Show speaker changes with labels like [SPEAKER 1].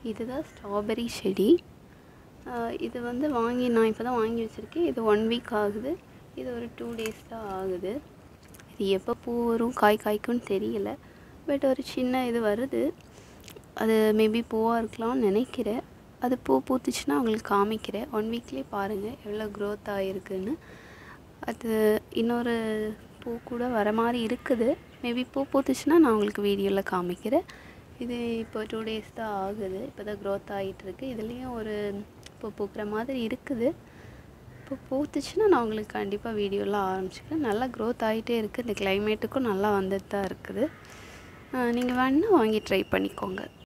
[SPEAKER 1] இதுதான் ஸ்ட்ராபெரி செடி ஆஹ் இது வந்து வாங்கி நான் இப்போ தான் வாங்கி வச்சுருக்கேன் இது ஒன் வீக் ஆகுது இது ஒரு டூ டேஸ் தான் ஆகுது இது எப்போ பூ வரும் காய் காய்க்கும்னு தெரியல பட் ஒரு சின்ன இது வருது அது மேபி பூவாக இருக்கலாம்னு நினைக்கிறேன் அது பூ பூத்துச்சுன்னா உங்களுக்கு காமிக்கிறேன் ஒன் வீக்லேயே பாருங்கள் எவ்வளோ க்ரோத் ஆகிருக்குன்னு அது இன்னொரு பூ கூட வர மாதிரி இருக்குது மேபி பூ பூத்துச்சுன்னா நான் உங்களுக்கு வீடியோவில் காமிக்கிறேன் இது இப்போ டூ டேஸ் தான் ஆகுது இப்போ தான் க்ரோத் ஆகிட்டுருக்கு இதுலேயும் ஒரு பூ பூக்கிற மாதிரி இருக்குது இப்போ பூத்துச்சுன்னா நான் உங்களுக்கு கண்டிப்பாக வீடியோவில் ஆரம்பிச்சுக்கிறேன் நல்லா க்ரோத் ஆகிட்டே இருக்குது இந்த கிளைமேட்டுக்கும் நல்லா வந்துட்டு தான் இருக்குது நீங்கள் வேணால் வாங்கி ட்ரை பண்ணிக்கோங்க